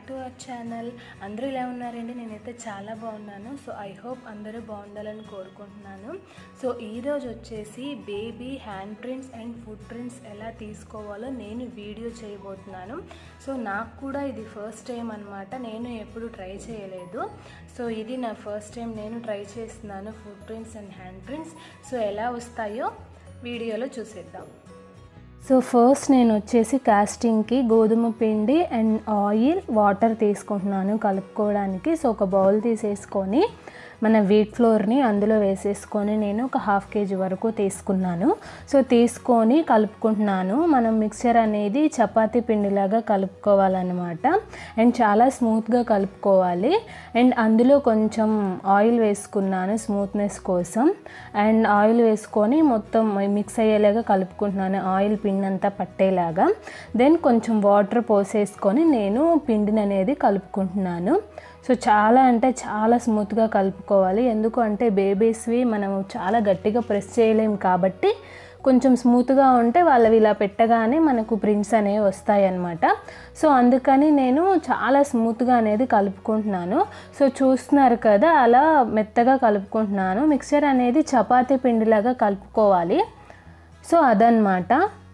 to our channel అందరూ ఇలా ఉన్నారండి నేనైతే చాలా బాగున్నాను సో ఐ హోప్ అందరూ బాగుండాలని కోరుకుంటున్నాను సో ఈరోజు వచ్చేసి baby hand prints and foot prints ఎలా తీసుకోవాలో నేను వీడియో చేయబోతున్నాను సో నాకు కూడా ఇది ఫస్ట్ టైం అనమాట నేను ఎప్పుడు ట్రై చేయలేదు సో ఇది నా ఫస్ట్ టైం నేను ట్రై చేస్తున్నాను foot prints and hand prints so ఎలా వస్తాయో వీడియోలో చూసేద్దాం సో ఫస్ట్ నేను వచ్చేసి కాస్టింగ్కి గోధుమ పిండి అండ్ ఆయిల్ వాటర్ తీసుకుంటున్నాను కలుపుకోవడానికి సో ఒక బౌల్ తీసేసుకొని మన వీట్ ఫ్లోర్ని అందులో వేసేసుకొని నేను ఒక హాఫ్ కేజీ వరకు తీసుకున్నాను సో తీసుకొని కలుపుకుంటున్నాను మనం మిక్చర్ అనేది చపాతీ పిండిలాగా కలుపుకోవాలన్నమాట అండ్ చాలా స్మూత్గా కలుపుకోవాలి అండ్ అందులో కొంచెం ఆయిల్ వేసుకున్నాను స్మూత్నెస్ కోసం అండ్ ఆయిల్ వేసుకొని మొత్తం మిక్స్ అయ్యేలాగా కలుపుకుంటున్నాను ఆయిల్ పిండి అంతా పట్టేలాగా దెన్ కొంచెం వాటర్ పోసేసుకొని నేను పిండిని అనేది కలుపుకుంటున్నాను సో చాలా అంటే చాలా స్మూత్గా కలుపుకోవాలి ఎందుకు అంటే బేబీస్వి మనము చాలా గట్టిగా ప్రెస్ చేయలేము కాబట్టి కొంచెం స్మూత్గా ఉంటే వాళ్ళవి ఇలా పెట్టగానే మనకు ప్రింట్స్ అనేవి వస్తాయి అన్నమాట సో అందుకని నేను చాలా స్మూత్గా అనేది కలుపుకుంటున్నాను సో చూస్తున్నారు కదా అలా మెత్తగా కలుపుకుంటున్నాను మిక్చర్ అనేది చపాతీ పిండిలాగా కలుపుకోవాలి సో అదనమాట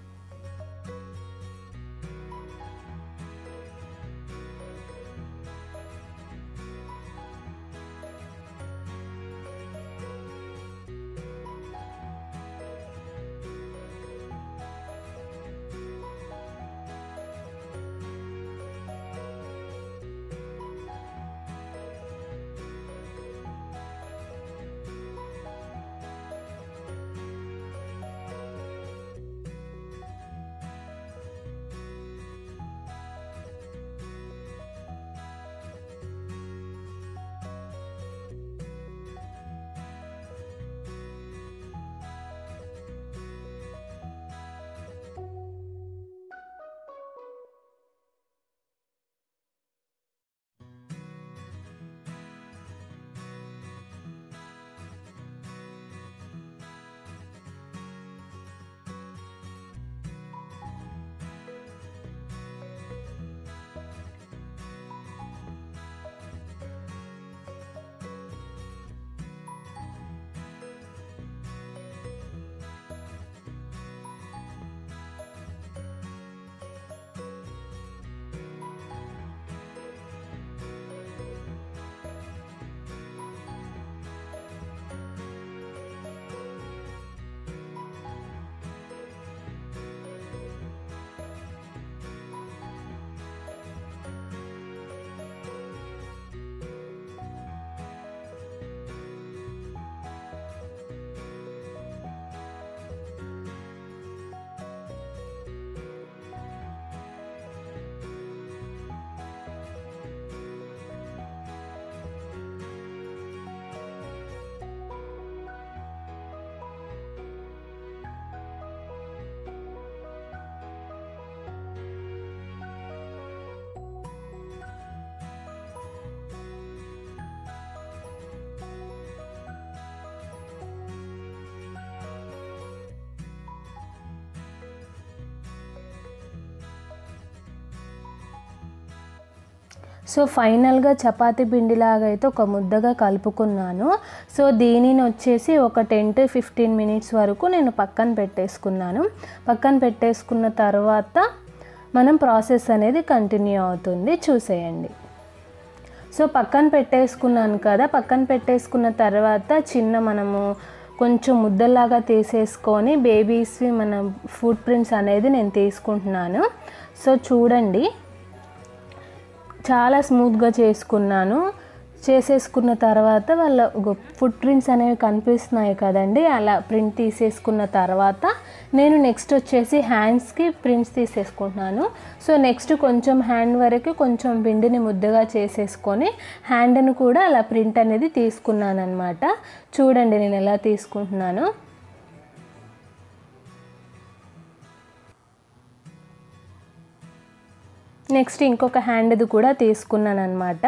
సో ఫైనల్గా చపాతీ పిండిలాగా అయితే ఒక ముద్దగా కలుపుకున్నాను సో దీనిని వచ్చేసి ఒక టెన్ టు ఫిఫ్టీన్ మినిట్స్ వరకు నేను పక్కన పెట్టేసుకున్నాను పక్కన పెట్టేసుకున్న తర్వాత మనం ప్రాసెస్ అనేది కంటిన్యూ అవుతుంది చూసేయండి సో పక్కన పెట్టేసుకున్నాను కదా పక్కన పెట్టేసుకున్న తర్వాత చిన్న మనము కొంచెం ముద్దలాగా తీసేసుకొని బేబీస్వి మన ఫుడ్ ప్రింట్స్ అనేది నేను తీసుకుంటున్నాను సో చూడండి చాలా స్మూత్గా చేసుకున్నాను చేసేసుకున్న తర్వాత వాళ్ళ ఫుట్ ప్రింట్స్ అనేవి కనిపిస్తున్నాయి కదండి అలా ప్రింట్ తీసేసుకున్న తర్వాత నేను నెక్స్ట్ వచ్చేసి హ్యాండ్స్కి ప్రింట్స్ తీసేసుకుంటున్నాను సో నెక్స్ట్ కొంచెం హ్యాండ్ వరకు కొంచెం పిండిని ముద్దగా చేసేసుకొని హ్యాండ్ని కూడా అలా ప్రింట్ అనేది తీసుకున్నాను అనమాట చూడండి నేను ఎలా తీసుకుంటున్నాను నెక్స్ట్ ఇంకొక హ్యాండ్ది కూడా తీసుకున్నాను అనమాట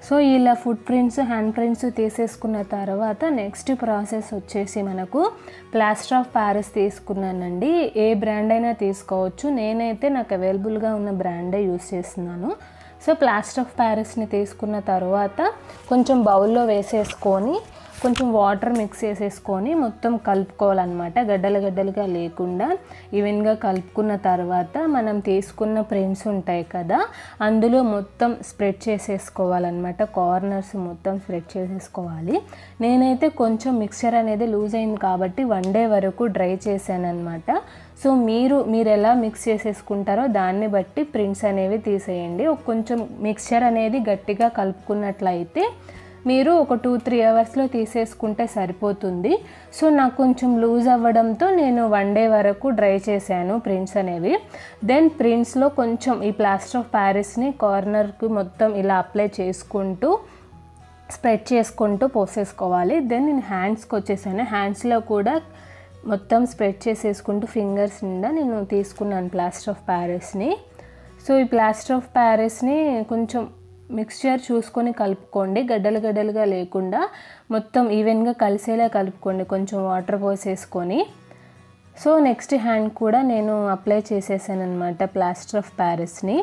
సో ఇలా ఫుట్ ప్రింట్స్ హ్యాండ్ ప్రింట్స్ తీసేసుకున్న తర్వాత నెక్స్ట్ ప్రాసెస్ వచ్చేసి మనకు ప్లాస్టర్ ఆఫ్ ప్యారిస్ తీసుకున్నానండి ఏ బ్రాండ్ అయినా తీసుకోవచ్చు నేనైతే నాకు అవైలబుల్గా ఉన్న బ్రాండే యూస్ చేస్తున్నాను సో ప్లాస్టర్ ఆఫ్ ప్యారిస్ని తీసుకున్న తర్వాత కొంచెం బౌల్లో వేసేసుకొని కొంచెం వాటర్ మిక్స్ చేసేసుకొని మొత్తం కలుపుకోవాలన్నమాట గడ్డలు గడ్డలుగా లేకుండా ఈవెన్గా కలుపుకున్న తర్వాత మనం తీసుకున్న ప్రింట్స్ ఉంటాయి కదా అందులో మొత్తం స్ప్రెడ్ చేసేసుకోవాలన్నమాట కార్నర్స్ మొత్తం స్ప్రెడ్ చేసేసుకోవాలి నేనైతే కొంచెం మిక్చర్ అనేది లూజ్ అయింది కాబట్టి వన్ డే వరకు డ్రై చేశాను అనమాట సో మీరు మీరు ఎలా మిక్స్ చేసేసుకుంటారో దాన్ని బట్టి ప్రింట్స్ అనేవి తీసేయండి ఒక కొంచెం మిక్చర్ అనేది గట్టిగా కలుపుకున్నట్లయితే మీరు ఒక టూ త్రీ అవర్స్లో తీసేసుకుంటే సరిపోతుంది సో నాకు కొంచెం లూజ్ అవ్వడంతో నేను వన్ డే వరకు డ్రై చేశాను ప్రింట్స్ అనేవి దెన్ ప్రింట్స్లో కొంచెం ఈ ప్లాస్టర్ ఆఫ్ ప్యారిస్ని కార్నర్కి మొత్తం ఇలా అప్లై చేసుకుంటూ స్ప్రెడ్ చేసుకుంటూ పోసేసుకోవాలి దెన్ నేను హ్యాండ్స్కి వచ్చేసాను హ్యాండ్స్లో కూడా మొత్తం స్ప్రెడ్ చేసేసుకుంటూ ఫింగర్స్ నిండా నేను తీసుకున్నాను ప్లాస్టర్ ఆఫ్ ప్యారిస్ని సో ఈ ప్లాస్టర్ ఆఫ్ ప్యారిస్ని కొంచెం మిక్స్చర్ చూసుకొని కలుపుకోండి గడ్డలు గడ్డలుగా లేకుండా మొత్తం ఈవెన్గా కలిసేలా కలుపుకోండి కొంచెం వాటర్ పోసేసుకొని సో నెక్స్ట్ హ్యాండ్ కూడా నేను అప్లై చేసేసాను అనమాట ప్లాస్టర్ ఆఫ్ ప్యారిస్ని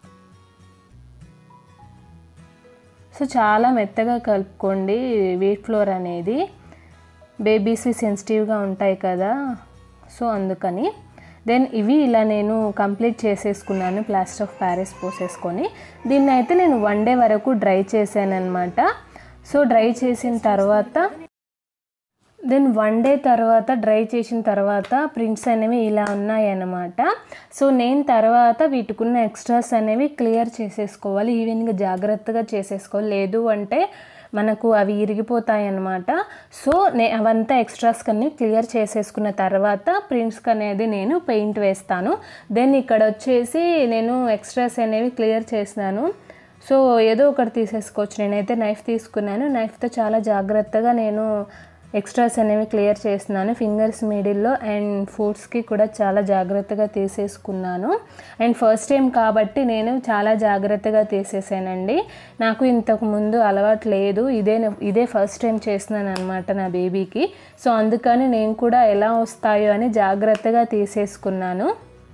సో చాలా మెత్తగా కలుపుకోండి వీట్ ఫ్లోర్ అనేది బేబీస్ సెన్సిటివ్గా ఉంటాయి కదా సో అందుకని దెన్ ఇవి ఇలా నేను కంప్లీట్ చేసేసుకున్నాను ప్లాస్టర్ ఆఫ్ ప్యారిస్ పోసేసుకొని దీన్ని అయితే నేను వన్ డే వరకు డ్రై చేశాను అనమాట సో డ్రై చేసిన తర్వాత దెన్ వన్ డే తర్వాత డ్రై చేసిన తర్వాత ప్రింట్స్ అనేవి ఇలా ఉన్నాయన్నమాట సో నేను తర్వాత వీటికున్న ఎక్స్ట్రాస్ అనేవి క్లియర్ చేసేసుకోవాలి ఈవెన్గా జాగ్రత్తగా చేసేసుకోవాలి లేదు అంటే మనకు అవి ఇరిగిపోతాయి అన్నమాట సో నే అవంతా ఎక్స్ట్రాస్ కన్నీ క్లియర్ చేసేసుకున్న తర్వాత ప్రింట్స్కి అనేది నేను పెయింట్ వేస్తాను దెన్ ఇక్కడ వచ్చేసి నేను ఎక్స్ట్రాస్ అనేవి క్లియర్ చేసినాను సో ఏదో ఒకటి తీసేసుకోవచ్చు నేనైతే నైఫ్ తీసుకున్నాను నైఫ్తో చాలా జాగ్రత్తగా నేను ఎక్స్ట్రాస్ అనేవి క్లియర్ చేస్తున్నాను ఫింగర్స్ మిడిల్లో అండ్ ఫుడ్స్కి కూడా చాలా జాగ్రత్తగా తీసేసుకున్నాను అండ్ ఫస్ట్ టైం కాబట్టి నేను చాలా జాగ్రత్తగా తీసేసానండి నాకు ఇంతకు ముందు అలవాటు లేదు ఇదే ఇదే ఫస్ట్ టైం చేస్తున్నాను అనమాట నా బేబీకి సో అందుకని నేను కూడా ఎలా వస్తాయో అని జాగ్రత్తగా తీసేసుకున్నాను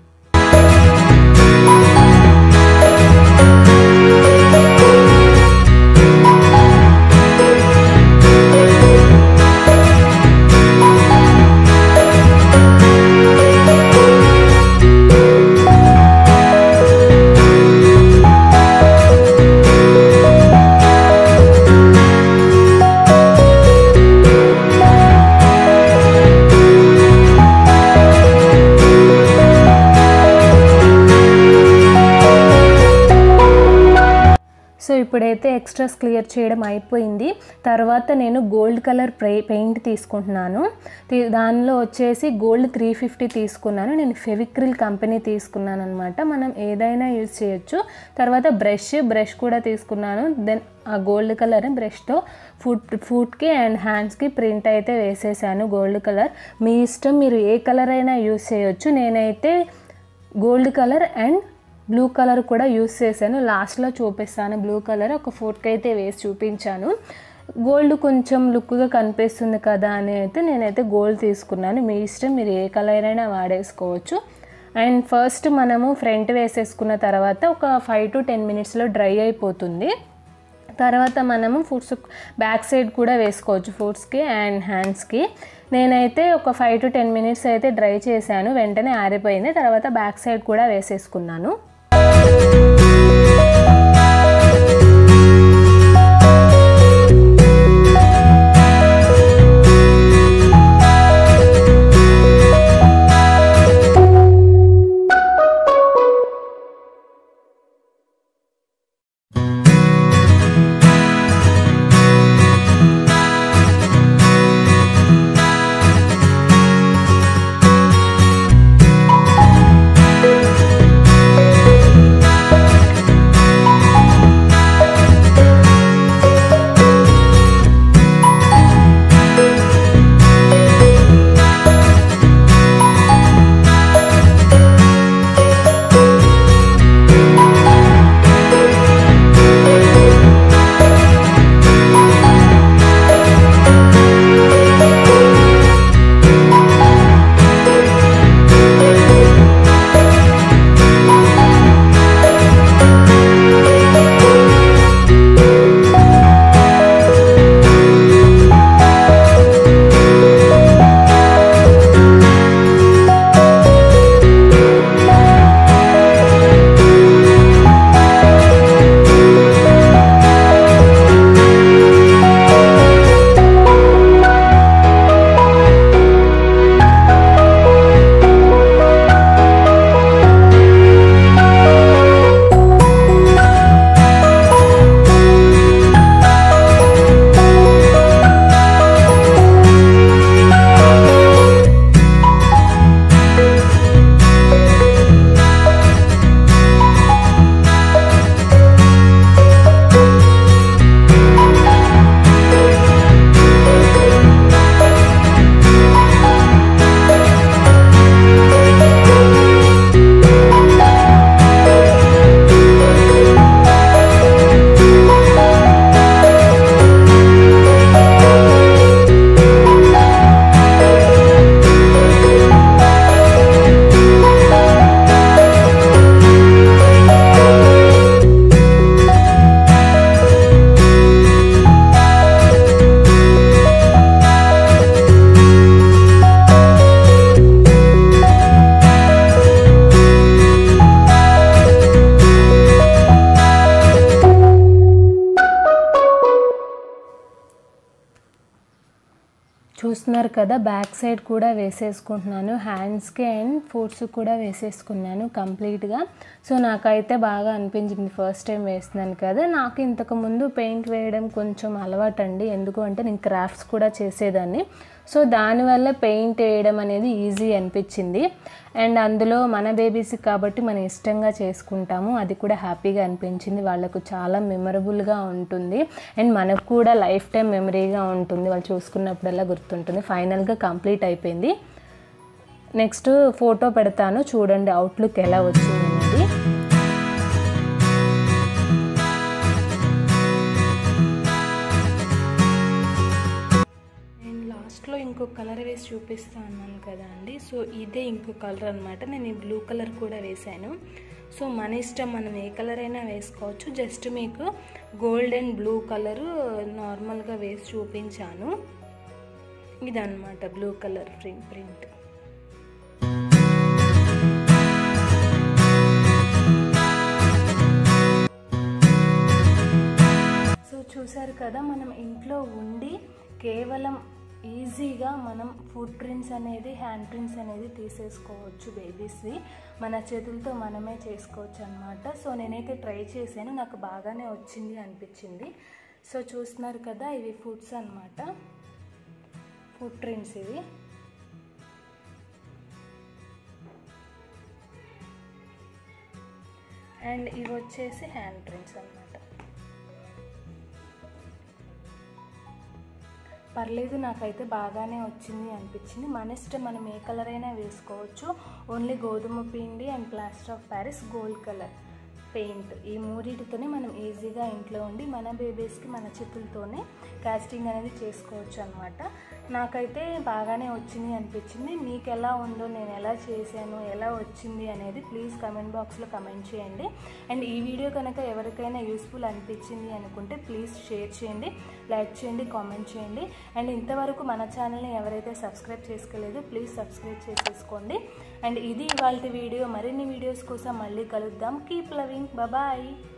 సో ఇప్పుడైతే ఎక్స్ట్రాస్ క్లియర్ చేయడం అయిపోయింది తర్వాత నేను గోల్డ్ కలర్ ప్రై పెయింట్ తీసుకుంటున్నాను తీ- దానిలో వచ్చేసి గోల్డ్ త్రీ ఫిఫ్టీ తీసుకున్నాను నేను ఫెవిక్రిల్ కంపెనీ తీసుకున్నాను అనమాట మనం ఏదైనా యూజ్ చేయొచ్చు తర్వాత బ్రష్ బ్రష్ కూడా తీసుకున్నాను దెన్ ఆ గోల్డ్ కలర్ బ్రష్తో ఫుట్ ఫుట్కి అండ్ హ్యాండ్స్కి ప్రింట్ అయితే వేసేసాను గోల్డ్ కలర్ మీ ఇష్టం మీరు ఏ కలర్ అయినా యూజ్ చేయొచ్చు నేనైతే gold colour and blue colour కూడా యూస్ చేశాను లాస్ట్లో చూపిస్తాను బ్లూ కలర్ ఒక ఫోర్క్ అయితే వేసి చూపించాను గోల్డ్ కొంచెం లుక్గా కనిపిస్తుంది కదా అని అయితే నేనైతే గోల్డ్ తీసుకున్నాను మీ ఇష్టం మీరు ఏ కలర్ అయినా వాడేసుకోవచ్చు అండ్ ఫస్ట్ మనము ఫ్రంట్ వేసేసుకున్న తర్వాత ఒక ఫైవ్ టు టెన్ మినిట్స్లో డ్రై అయిపోతుంది తర్వాత మనము ఫుడ్స్ బ్యాక్ సైడ్ కూడా వేసుకోవచ్చు ఫుడ్స్కి అండ్ హ్యాండ్స్కి నేనైతే ఒక ఫైవ్ టు టెన్ మినిట్స్ అయితే డ్రై చేశాను వెంటనే ఆరిపోయింది తర్వాత బ్యాక్ సైడ్ కూడా వేసేసుకున్నాను చూస్తున్నారు కదా బ్యాక్ సైడ్ కూడా వేసేసుకుంటున్నాను హ్యాండ్స్కి అండ్ ఫుట్స్ కూడా వేసేసుకున్నాను కంప్లీట్గా సో నాకైతే బాగా అనిపించింది ఫస్ట్ టైం వేస్తున్నాను కదా నాకు ఇంతకు ముందు పెయింట్ వేయడం కొంచెం అలవాటు అండి ఎందుకు అంటే నేను క్రాఫ్ట్స్ కూడా చేసేదాన్ని సో దానివల్ల పెయింట్ వేయడం అనేది ఈజీ అనిపించింది అండ్ అందులో మన బేబీస్ కాబట్టి మనం ఇష్టంగా చేసుకుంటాము అది కూడా హ్యాపీగా అనిపించింది వాళ్ళకు చాలా మెమరబుల్గా ఉంటుంది అండ్ మనకు కూడా లైఫ్ టైం మెమరీగా ఉంటుంది వాళ్ళు చూసుకున్నప్పుడల్లా గుర్తుంటుంది ఫైనల్గా కంప్లీట్ అయిపోయింది నెక్స్ట్ ఫోటో పెడతాను చూడండి అవుట్లుక్ ఎలా వచ్చింది అనేది నేను లాస్ట్లో ఇంకో కలర్ వేసి చూపిస్తా అన్నాను కదా అండి సో ఇదే ఇంకో కలర్ అనమాట నేను ఈ బ్లూ కలర్ కూడా వేశాను సో మన ఇష్టం మనం ఏ కలర్ అయినా వేసుకోవచ్చు జస్ట్ మీకు గోల్డ్ అండ్ బ్లూ కలర్ నార్మల్గా వేసి చూపించాను ఇదన్నమాట blue colour print print so చూసారు కదా మనం ఇంట్లో ఉండి కేవలం ఈజీగా మనం ఫుడ్ ప్రింట్స్ అనేది హ్యాండ్ ప్రింట్స్ అనేది తీసేసుకోవచ్చు బేబీస్వి మన చేతులతో మనమే చేసుకోవచ్చు అనమాట సో నేనైతే ట్రై చేశాను నాకు బాగానే వచ్చింది అనిపించింది సో చూస్తున్నారు కదా ఇవి ఫుడ్స్ అనమాట ఫుడ్ ప్రింట్స్ ఇవి అండ్ ఇవి వచ్చేసి హ్యాండ్ ప్రింట్స్ అనమాట పర్లేదు నాకైతే బాగానే వచ్చింది అనిపించింది మన ఇష్టం మనం ఏ కలర్ అయినా వేసుకోవచ్చు ఓన్లీ గోధుమ పిండి and plaster of Paris gold colour paint ఈ మూడింటితోనే మనం ఈజీగా ఇంట్లో ఉండి మన బేబీస్కి మన చేతులతోనే కాస్టింగ్ అనేది చేసుకోవచ్చు అనమాట నాకైతే బాగానే వచ్చింది అనిపించింది మీకు ఎలా ఉందో నేను ఎలా చేశాను ఎలా వచ్చింది అనేది ప్లీజ్ కమెంట్ బాక్స్లో కమెంట్ చేయండి అండ్ ఈ వీడియో కనుక ఎవరికైనా యూస్ఫుల్ అనిపించింది అనుకుంటే ప్లీజ్ షేర్ చేయండి లైక్ చేయండి కామెంట్ చేయండి అండ్ ఇంతవరకు మన ఛానల్ని ఎవరైతే సబ్స్క్రైబ్ చేసుకోలేదు ప్లీజ్ సబ్స్క్రైబ్ చేసేసుకోండి అండ్ ఇది ఇవాళ వీడియో మరిన్ని వీడియోస్ కోసం మళ్ళీ కలుద్దాం కీప్ లవింగ్ బాయ్